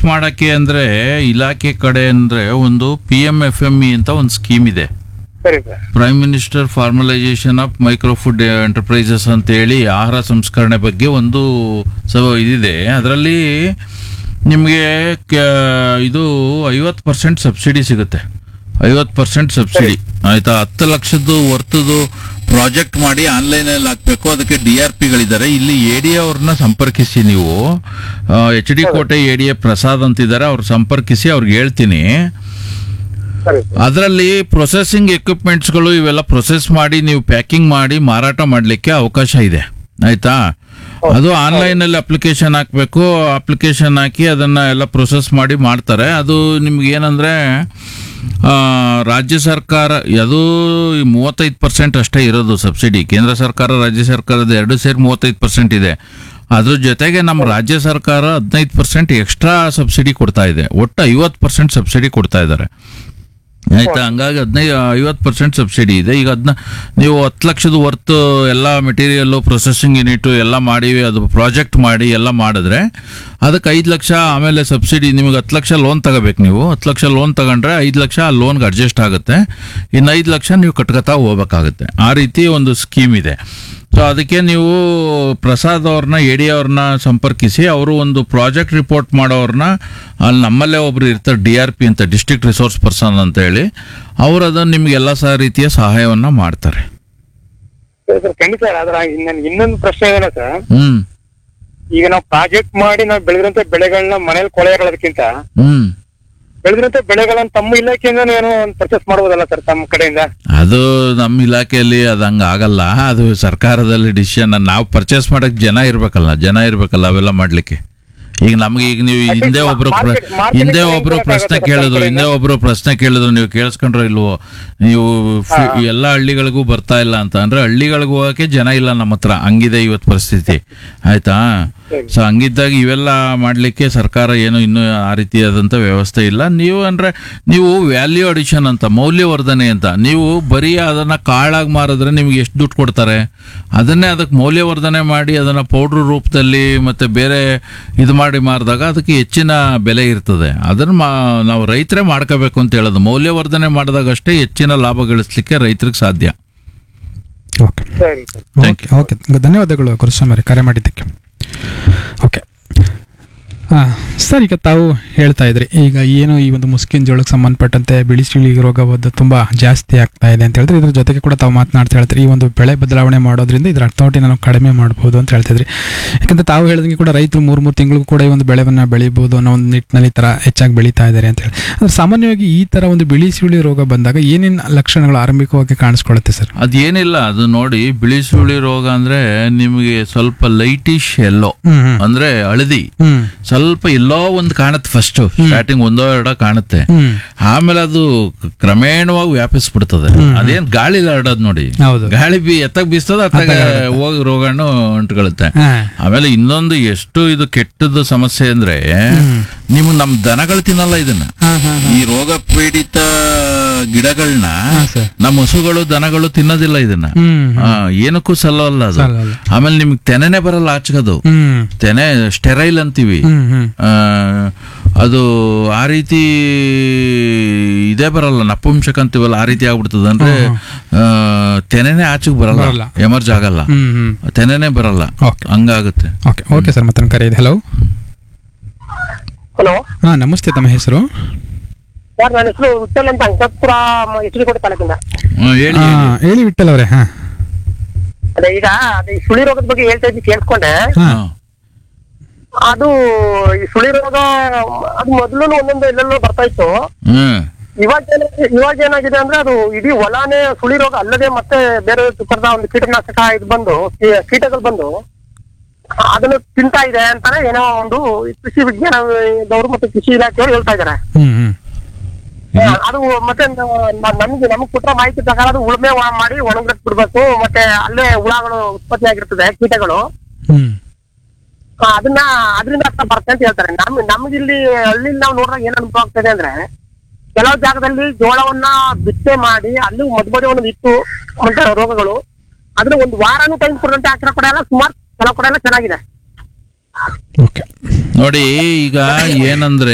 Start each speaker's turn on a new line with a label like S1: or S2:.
S1: ಮಾಡಕ್ಕೆ ಅಂದ್ರೆ ಇಲಾಖೆ ಕಡೆ ಅಂದ್ರೆ ಒಂದು P M F M E ಅಂತ ಒಂದು ಸ್ಕೀಮ್ ಇದೆ
S2: ಸರಿ sir
S1: prime minister formalisation of micro food enterprises ಅಂತ ಹೇಳಿ ಆಹಾರ ಸಂಸ್ಕರಣೆ ಬಗ್ಗೆ ಒಂದು ಸ ಇದಿದೆ ಅದರಲ್ಲಿ ನಿಮಗೆ ಇದು ಐವತ್ತು ಪರ್ಸೆಂಟ್ ಸಬ್ಸಿಡಿ ಸಿಗುತ್ತೆ ಐವತ್ತು ಪರ್ಸೆಂಟ್ ಸಬ್ಸಿಡಿ ಆಯ್ತಾ ಹತ್ತು ಲಕ್ಷದ್ದು ವರ್ತದ್ದು ಪ್ರಾಜೆಕ್ಟ್ ಮಾಡಿ ಆನ್ಲೈನಲ್ಲಿ ಹಾಕ್ಬೇಕು ಅದಕ್ಕೆ ಡಿ ಆರ್ ಪಿಗಳಿದ್ದಾರೆ ಇಲ್ಲಿ ಎ ಡಿ ಅವ್ರನ್ನ ಸಂಪರ್ಕಿಸಿ ನೀವು H D Kote A D A Prasad ಅಂತಿದ್ದಾರೆ ಅವ್ರು ಸಂಪರ್ಕಿಸಿ ಅವ್ರಿಗೆ ಹೇಳ್ತೀನಿ
S2: ಸರಿ ಸರ್
S1: ಅದರಲ್ಲಿ ಪ್ರೊಸೆಸಿಂಗ್ ಎಕ್ವಿಪ್ಮೆಂಟ್ಸ್ಗಳು ಇವೆಲ್ಲ ಪ್ರೊಸೆಸ್ ಮಾಡಿ ನೀವು ಪ್ಯಾಕಿಂಗ್ ಮಾಡಿ ಮಾರಾಟ ಮಾಡಲಿಕ್ಕೆ ಅವಕಾಶ ಇದೆ ಆಯ್ತಾ ಅದು ಆನ್ಲೈನ್ ಅಲ್ಲಿ ಅಪ್ಲಿಕೇಶನ್ ಹಾಕಬೇಕು ಅಪ್ಲಿಕೇಶನ್ ಹಾಕಿ ಅದನ್ನ ಎಲ್ಲ ಪ್ರೊಸೆಸ್ ಮಾಡಿ ಮಾಡ್ತಾರೆ ಅದು ನಿಮ್ಗೆ ಏನಂದ್ರೆ ಆ, ರಾಜ್ಯ ಸರ್ಕಾರ ಅದು ಮೂವತ್ತೈದು ಪರ್ಸೆಂಟ್ ಅಷ್ಟೇ ಇರೋದು ಸಬ್ಸಿಡಿ ಕೇಂದ್ರ ಸರ್ಕಾರ ರಾಜ್ಯ ಸರ್ಕಾರದ ಎರಡು ಸೇರಿ ಮೂವತ್ತೈದು ಪರ್ಸೆಂಟ್ ಇದೆ ಅದ್ರ ಜೊತೆಗೆ ನಮ್ಮ ರಾಜ್ಯ ಸರ್ಕಾರ ಹದಿನೈದು ಪರ್ಸೆಂಟ್ ಎಕ್ಸ್ಟ್ರಾ ಸಬ್ಸಿಡಿ ಕೊಡ್ತಾ ಇದೆ ಒಟ್ಟು ಐವತ್ತು ಪರ್ಸೆಂಟ್ ಸಬ್ಸಿಡಿ ಕೊಡ್ತಾ ಇದ್ದಾರೆ ಆಯ್ತಾ ಹಂಗಾಗಿ ಹದಿನೈದು ಐವತ್ತು ಪರ್ಸೆಂಟ್ ಸಬ್ಸಿಡಿ ಇದೆ ಈಗ ಅದನ್ನ ನೀವು ಹತ್ತು ಲಕ್ಷದ ವರ್ತ್ ಎಲ್ಲ ಮೆಟೀರಿಯಲ್ಲು ಪ್ರೊಸೆಸಿಂಗ್ ಯೂನಿಟ್ ಎಲ್ಲ ಮಾಡಿ ಅದು ಪ್ರಾಜೆಕ್ಟ್ ಮಾಡಿ ಎಲ್ಲ ಮಾಡಿದ್ರೆ ಅದಕ್ಕೆ ಐದು ಲಕ್ಷ ಆಮೇಲೆ ಸಬ್ಸಿಡಿ ನಿಮಗೆ ಹತ್ತು ಲಕ್ಷ ಲೋನ್ ತಗೋಬೇಕು ನೀವು ಹತ್ತು ಲಕ್ಷ ಲೋನ್ ತಗೊಂಡ್ರೆ ಐದು ಲಕ್ಷ ಆ ಲೋನ್ಗೆ ಅಡ್ಜಸ್ಟ್ ಆಗುತ್ತೆ ಇನ್ನು ಐದು ಲಕ್ಷ ನೀವು ಕಟ್ಕೊತಾ ಹೋಗ್ಬೇಕಾಗುತ್ತೆ ಆ ರೀತಿ ಒಂದು ಸ್ಕೀಮ್ ಇದೆ ಸೊ ಅದಕ್ಕೆ ನೀವು ಪ್ರಸಾದ್ ಅವ್ರನ್ನ ಎ ಡಿ ಅವ್ರನ್ನ ಸಂಪರ್ಕಿಸಿ ಅವರು ಒಂದು ಪ್ರಾಜೆಕ್ಟ್ ರಿಪೋರ್ಟ್ ಮಾಡೋರ್ನ ಅಲ್ಲಿ ನಮ್ಮಲ್ಲೇ ಒಬ್ರು ಇರ್ತಾರೆ ಡಿ ಆರ್ ಪಿ ಅಂತ ಡಿಸ್ಟ್ರಿಕ್ಟ್ ರಿಸೋರ್ಸ್ ಪರ್ಸನ್ ಅಂತ ಹೇಳಿ ಅವರು ಅದನ್ನು ನಿಮ್ಗೆ ಎಲ್ಲ ಸಹ ರೀತಿಯ ಸಹಾಯವನ್ನ ಮಾಡ್ತಾರೆ
S2: ಸರಿ ಸರ್ ಖಂಡಿತ ಸರ್ ಅದ್ರ ಇನ್ನೊಂದು ಇನ್ನೊಂದು ಪ್ರಶ್ನೆ ಏನ ಸರ್
S1: ಹ್ಮ್
S2: ಈಗ ನಾವು ಪ್ರಾಜೆಕ್ಟ್ ಮಾಡಿ ನಾವು ಬೆಳೆದಿರಂತ ಬೆಳೆಗಳನ್ನ ಮನೇಲಿ ಕೊಳೆಯಾಗೋದಕ್ಕಿಂತ
S1: ಹ್ಮ್
S2: ಬೆಳೆದಿರಂತ ಬೆಳೆಗಳನ್ನ ತಮ್ಮ ಇಲಾಖೆಯಿಂದ ಏನೋ ಒಂದು ಪರ್ಚೇಸ್ ಮಾಡ್ಬೋದಲ್ಲ ಸರ್ ತಮ್ಮ ಕಡೆಯಿಂದ
S1: ಅದು ನಮ್ಮ ಇಲಾಖೆಯಲ್ಲಿ ಅದು ಹಂಗೆ ಆಗಲ್ಲ ಅದು ಸರ್ಕಾರದಲ್ಲಿ ಡಿಸಿಷನ್ ನಾವು ಪರ್ಚೇಸ್ ಮಾಡಕ್ ಜನ ಇರ್ಬೇಕಲ್ಲ ಜನ ಇರ್ಬೇಕಲ್ಲ ಅವೆಲ್ಲ ಮಾಡ್ಲಿಕ್ಕೆ ಈಗ ನಮ್ಗೆ ಈಗ ನೀವು ಹಿಂದೆ ಒಬ್ರು ಪ್ರ-
S2: Market- market
S1: ಹಿಂದೆ
S2: ಗೆ
S1: ಒಬ್ರು
S2: ಹೆಂಗ್
S1: ಪ್ರಶ್ನೆ
S2: ಬರಕ್ಕಾಗುತ್ತೆ
S1: ಕೇಳಿದ್ರು
S2: ಸರ್ಕಾರದಿಂದ?
S1: ಹಿಂದೆ ಒಬ್ರು ಪ್ರಶ್ನೆ ಕೇಳಿದ್ರು ನೀವು ಕೇಳಿಸ್ಕೊಂಡ್ರೋ ಇಲ್ವೋ ನೀವು ಫಿ- ಎಲ್ಲ ಹಳ್ಳಿಗಳಿಗೂ ಬರ್ತಾ ಇಲ್ಲ ಅಂತ ಅಂದ್ರೆ ಹಳ್ಳಿಗಳಿಗೂ ಹೋಗಕ್ಕೆ ಜನ ಇಲ್ಲ ನಮ್ಮ ಹತ್ರ ಹಂಗಿದೆ ಇವತ್ತು ಪರಿಸ್ಥಿತಿ ಆಯ್ತಾ ಸೊ ಹಂಗಿದ್ದಾಗ ಇವೆಲ್ಲ ಮಾಡ್ಲಿಕ್ಕೆ ಸರ್ಕಾರ ಏನು ಇನ್ನೂ ಆ ರೀತಿಯಾದಂಥ ವ್ಯವಸ್ಥೆ ಇಲ್ಲ ನೀವು ಅಂದ್ರೆ ನೀವು ವ್ಯಾಲ್ಯೂ ಅಡಿಷನ್ ಅಂತ ಮೌಲ್ಯವರ್ಧನೆ ಅಂತ ನೀವು ಬರೀ ಅದನ್ನ ಕಾಳಾಗಿ ಮಾರಿದ್ರೆ ನಿಮ್ಗೆ ಎಷ್ಟು ದುಡ್ಡು ಕೊಡ್ತಾರೆ ಅದನ್ನೇ ಅದಕ್ಕೆ ಮೌಲ್ಯವರ್ಧನೆ ಮಾಡಿ ಅದನ್ನ ಪೌಡ್ರ್ ರೂಪದಲ್ಲಿ ಮತ್ತೆ ಬೇರೆ ಇದು ಮಾಡಿ ಮಾರಿದಾಗ ಅದಕ್ಕೆ ಹೆಚ್ಚಿನ ಬೆಲೆ ಇರ್ತದೆ ಅದನ್ನ ಮಾ ನಾವು ರೈತರೇ ಮಾಡ್ಕೋಬೇಕು ಅಂತ ಹೇಳೋದು ಮೌಲ್ಯವರ್ಧನೆ ಮಾಡಿದಾಗ ಅಷ್ಟೇ ಹೆಚ್ಚಿನ ಲಾಭ ಗಳಿಸ್ಲಿಕ್ಕೆ ರೈತರಿಗೆ ಸಾಧ್ಯ
S3: ಓಕೆ
S2: ಸರಿ ಸರ್
S1: Thank
S3: ಓಕೆ ಓಕೆ ಧನ್ಯವಾದಗಳು ಕುರುಸ್ವಾಮಿ ಕರೆ ಮಾಡಿದ್ದಕ್ಕೆ ಓಕೆ ಹಾಂ ಸರ್ ಈಗ ತಾವು ಹೇಳ್ತಾ ಇದ್ರಿ ಈಗ ಏನು ಈ ಒಂದು ಮುಸ್ಕಿನ್ ಜೋಳಕ್ಕೆ ಸಂಬಂಧಪಟ್ಟಂತೆ ಬಿಳಿ ಸುಳಿ ರೋಗ ಒಂದು ತುಂಬ ಜಾಸ್ತಿ ಆಗ್ತಾ ಇದೆ ಅಂತ ಹೇಳಿದ್ರೆ ಇದ್ರ ಜೊತೆಗೆ ಕೂಡ ತಾವು ಮಾತನಾಡ್ತಾ ಹೇಳ್ತೀರಿ ಈ ಒಂದು ಬೆಳೆ ಬದಲಾವಣೆ ಮಾಡೋದ್ರಿಂದ ಇದರ ಅರ್ಥವಟಿನ ನಾವು ಕಡಿಮೆ ಮಾಡ್ಬೋದು ಅಂತ ಹೇಳ್ತಿದ್ರಿ ಯಾಕಂದ್ರೆ ತಾವು ಹೇಳಿದಂಗೆ ಕೂಡ ರೈತರು ಮೂರು ಮೂರು ತಿಂಗಳಿಗೂ ಕೂಡ ಈ ಒಂದು ಬೆಳೆವನ್ನು ಬೆಳಿಬೋದು ಅನ್ನೋ ಒಂದು ನಿಟ್ಟಿನಲ್ಲಿ ಈ ಥರ ಹೆಚ್ಚಾಗಿ ಬೆಳೀತಾ ಇದ್ದಾರೆ ಅಂತ ಹೇಳಿ ಅಂದ್ರೆ ಸಾಮಾನ್ಯವಾಗಿ ಈ ಥರ ಒಂದು ಬಿಳಿ ಸುಳಿ ರೋಗ ಬಂದಾಗ ಏನೇನು ಲಕ್ಷಣಗಳು ಆರಂಭಿಕವಾಗಿ ಕಾಣಿಸ್ಕೊಳ್ಳುತ್ತೆ ಸರ್
S1: ಅದೇನಿಲ್ಲ ಅದು ನೋಡಿ ಬಿಳಿ ಸುಳಿ ರೋಗ ಅಂದ್ರೆ ನಿಮಗೆ ಸ್ವಲ್ಪ ಲೈಟಿಶ್ ಎಲ್ಲೋ
S3: ಹ್ಮ್ ಹ್ಮ್
S1: ಅಂದ್ರೆ ಹಳದಿ
S3: ಹ್ಮ್
S1: ಸ್ವಲ್ಪ ಎಲ್ಲೋ ಒಂದು ಕಾಣುತ್ತೆ ಫಸ್ಟ್ ಸ್ಟಾರ್ಟಿಂಗ್ ಒಂದೋ ಎರಡೋ ಕಾಣುತ್ತೆ
S3: ಹ್ಮ್
S1: ಆಮೇಲೆ ಅದು ಕ್ರಮೇಣವಾಗಿ ವ್ಯಾಪಿಸ್ಬಿಡ್ತದೆ ಅದೇನ್ ಗಾಳಿ ಹರಡೋದು ನೋಡಿ
S3: ಹೌದು
S1: ಗಾಳಿ ಬಿ ಎತ್ತಕ್ ಬೀಸ್ತದ ಅತ್ತಾಗ ಹೋಗಿ ರೋಗಾಣು ಅಂಟ್ಕೊಳ್ಳುತ್ತೆ
S3: ಹಾ
S1: ಆಮೇಲೆ ಇನ್ನೊಂದು ಎಷ್ಟು ಇದು ಕೆಟ್ಟದ್ದು ಸಮಸ್ಯೆ ಅಂದ್ರೆ ನೀವು ನಮ್ ದನಗಳು ತಿನ್ನಲ್ಲ ಇದನ್ನ
S3: ಹಾ ಹಾ
S1: ಈ ರೋಗ ಪೀಡಿತ ಗಿಡಗಳನ್ನ
S3: ಹಾ ಸರ್
S1: ನಮ್ಮ ಹಸುಗಳು ದನಗಳು ತಿನ್ನೋದಿಲ್ಲ ಇದನ್ನ
S3: ಹ್ಮ್
S1: ಆ, ಏನಕ್ಕೂ ಸಲ್ಲವಲ್ಲ ಅದು
S3: ಸಲ್ಲಲ್ಲ.
S1: ಆಮೇಲೆ ನಿಮ್ಗೆ ತೆನೆನೆ ಬರಲ್ಲ ಆಚಕದು
S3: ಹ್ಮ್
S1: ತೆನೆ ಸ್ಟೆರೈಲ್ ಅಂತೀವಿ
S3: ಹ್ಮ್ ಹ್ಮ್
S1: ಆ, ಅದು ಆ ರೀತಿ ಇದೇ ಬರಲ್ಲ ನಪುಂಸಕ ಅಂತೀವಲ್ಲ ಆ ರೀತಿ ಆಗ್ಬಿಡ್ತದೆ ಅಂದ್ರೆ ಆ, ತೆನೆನೆ ಆಚೆಗೆ
S3: ಬರಲ್ಲ.
S1: ಬರಲ್ಲ ಎಮರ್ಜ್ ಆಗಲ್ಲ
S3: ಹ್ಮ್ ಹ್ಮ್
S1: ತೆನೆನೆ ಬರಲ್ಲ
S3: ಓಕೆ
S1: ಹಂಗಾಗುತ್ತೆ
S3: ಓಕೆ ಓಕೆ ಸರ್ ಮತ್ತೆ ಕರೆ ಇದೆ ಹಲೋ
S2: ಹಲೋ
S3: ಹಾ ನಮಸ್ತೆ ತಮ್ಮ ಹೆಸರು
S2: ಸರ್ ನನ್ನ ಹೆಸರು ವಿಠಲ್ ಅಂತ ಅಂಕಪುರ ಹೆಸರುಕೋಟೆ ತಾಲೂಕಿಂದ
S1: ಹ್ಮ್, ಹೇಳಿ
S3: ಹಾ ಹೇಳಿ ವಿಠಲ್ ಅವರೇ ಹಾ
S2: ಅದೇ ಈಗ ಅದೇ ಈ ಸುಳಿ ರೋಗದ ಬಗ್ಗೆ ಹೇಳ್ತಾ ಇದ್ವಿ ಕೇಳಿಸ್ಕೊಂಡೆ
S3: ಹಾ
S1: ಹಾ.
S2: ಅದು ಈ ಸುಳಿ ರೋಗ ಅದು ಮೊದಲು ಒಂದೊಂದು ಎಲ್ಲೆಲ್ಲೋ ಬರ್ತಾ ಇತ್ತು
S1: ಹ್ಮ್
S2: ಇವಾಗ ಏನಾಗಿದೆ ಇವಾಗ ಏನಾಗಿದೆ ಅಂದ್ರೆ ಅದು ಇಡೀ ಹೊಲಾನೇ ಸುಳಿ ರೋಗ ಅಲ್ಲದೆ ಮತ್ತೆ ಬೇರೆ ತರದ ಒಂದು ಕೀಟನಾಶಕ ಇದು ಬಂದು ಕೀ- ಕೀಟಗಳು ಬಂದು ಅದನ್ನು ತಿಂತಾ ಇದೆ ಅಂತಾನೆ ಏನೋ ಒಂದು ಈ ಕೃಷಿ ವಿಜ್ಞಾನದವರು ಮತ್ತು ಕೃಷಿ ಇಲಾಖೆಯವರು ಹೇಳ್ತಾ ಇದ್ದಾರೆ
S3: ಹ್ಮ್ ಹ್ಮ್
S2: ಅದು ಮತ್ತೆ ನ- ನಮ್ಗೆ ನಮ್ಗೆ ಕೊಟ್ಟ ಮಾಹಿತಿ ಪ್ರಕಾರ ಅದು ಉಳುಮೆ ವ- ಮಾಡಿ ಒಣಗಕ್ ಬಿಡ್ಬೇಕು ಮತ್ತೆ ಅಲ್ಲೇ ಹುಳಗಳು ಉತ್ಪತ್ತಿ ಆಗಿರ್ತದೆ ಕೀಟಗಳು
S3: ಹ್ಮ್
S2: ಆ, ಅದನ್ನ ಅದರಿಂದ ಅರ್ಥ ಬರುತ್ತೆ ಅಂತ ಹೇಳ್ತಾರೆ ನಮ್ ನಮ್ಗಿಲ್ಲಿ ಹಳ್ಳಿಲಿ ನಾವು ನೋಡಿದಾಗ ಏನ್ ಅನುಭವ ಆಗ್ತದೆ ಅಂದ್ರೆ ಕೆಲವು ಜಾಗದಲ್ಲಿ ಜೋಳವನ್ನ ಬಿತ್ತನೆ ಮಾಡಿ ಅಲ್ಲಿ ಮಧ್ಯ ಮಧ್ಯ ಒಂದೊಂದು ಇತ್ತು ಮತ್ತೆ ರೋಗಗಳು ಅದ್ರ ಒಂದು ವಾರನೂ ಟೈಮ್ ಕೊಡುವಂತೆ ಹಾಕಿರೋ ಕಡೆ ಎಲ್ಲ ಸುಮಾರು ಕೆಲವು ಕಡೆ ಎಲ್ಲ ಚೆನ್ನಾಗಿದೆ
S3: ಓಕೆ
S1: ನೋಡಿ ಈಗ ಏನಂದ್ರೆ